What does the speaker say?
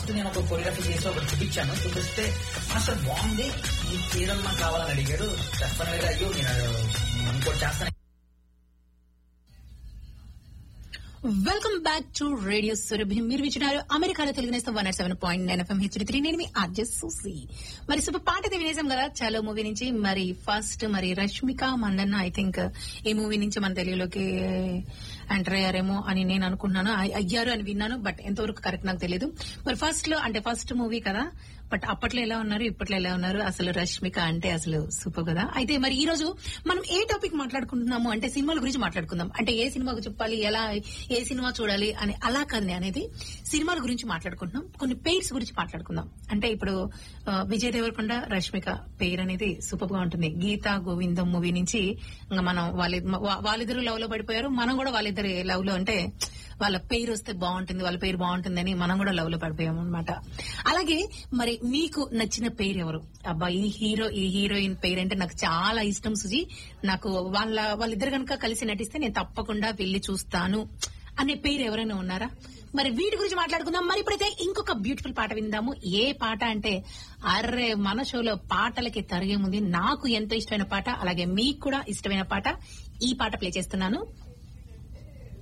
first నేను ఒక choreography చేసి ఒకటి చూపించాను చూపిస్తే మాస్టర్ బాగుంది ఈ తీరమ్మా కావాలని అడిగారు చెప్పనగా అయ్యో నేను ఇంకోటి చేస్తాను welcome back to radio Surabhi మీరు వింటున్నారు అమెరికాలో తెలుగు నేస్తం one seven point nine FM H three నేను మీ ఆర్జెస్ సూసి మరి సూపర్ పాట అయితే వినేసాం కదా చాలా మూవీ నుంచి మరి ఫస్ట్ మరి రష్మిక మందన్న ఐ థింక్ ఈ మూవీ నుంచి మన తెలుగులోకి ఎంటర్ అయ్యారేమో అని నేను అనుకున్నాను అయ్- అయ్యారు అని విన్నాను బట్ ఎంతవరకు కరెక్ట్ నాకు తెలియదు మరి ఫస్ట్ లో అంటే ఫస్ట్ మూవీ కదా బట్ అప్పట్లో ఎలా ఉన్నారు ఇప్పట్లో ఎలా ఉన్నారు అసలు రష్మిక అంటే అసలు సూపర్ కదా అయితే మరి ఈ రోజు మనం ఏ టాపిక్ మాట్లాడుకుంటున్నాము అంటే సినిమాల గురించి మాట్లాడుకుందాం అంటే ఏ సినిమాకు చెప్పాలి ఎలా ఏ సినిమా చూడాలి అని అలా కాదు నేను అనేది సినిమాల గురించి మాట్లాడుకుంటున్నాం కొన్ని పేర్స్ గురించి మాట్లాడుకుందాం అంటే ఇప్పుడు ఆ, విజయ్ దేవరకొండ రష్మిక పేరు అనేది సూపర్ గా ఉంటుంది గీత గోవిందం మూవీ నుంచి ఇంకా మనం వాళ్ళ వా- వాళ్ళిద్దరూ లవ్ లో పడిపోయారు మనం కూడా వాళ్ళిద్దరు లవ్ లో అంటే వాళ్ళ పేరు వస్తే బాగుంటుంది వాళ్ళ పేరు బాగుంటుందని మనం కూడా లవ్ లో పడిపోయాం అనమాట అలాగే మరి మీకు నచ్చిన పేరు ఎవరు అబ్బా ఈ హీరో ఈ హీరోయిన్ పేరు అంటే నాకు చాలా ఇష్టం సుజీ నాకు వాళ్ళ వాళ్ళిద్దరు కనుక కలిసి నటిస్తే నేను తప్పకుండా వెళ్లి చూస్తాను అనే పేరు ఎవరైనా ఉన్నారా మరి వీటి గురించి మాట్లాడుకుందాం మరి ఇప్పుడైతే ఇంకొక బ్యూటిఫుల్ పాట విందాము ఏ పాట అంటే అర్రే మన షోలో పాటలకి తరిగే ముందు నాకు ఎంతో ఇష్టమైన పాట అలాగే మీకు కూడా ఇష్టమైన పాట ఈ పాట ప్లే చేస్తున్నాను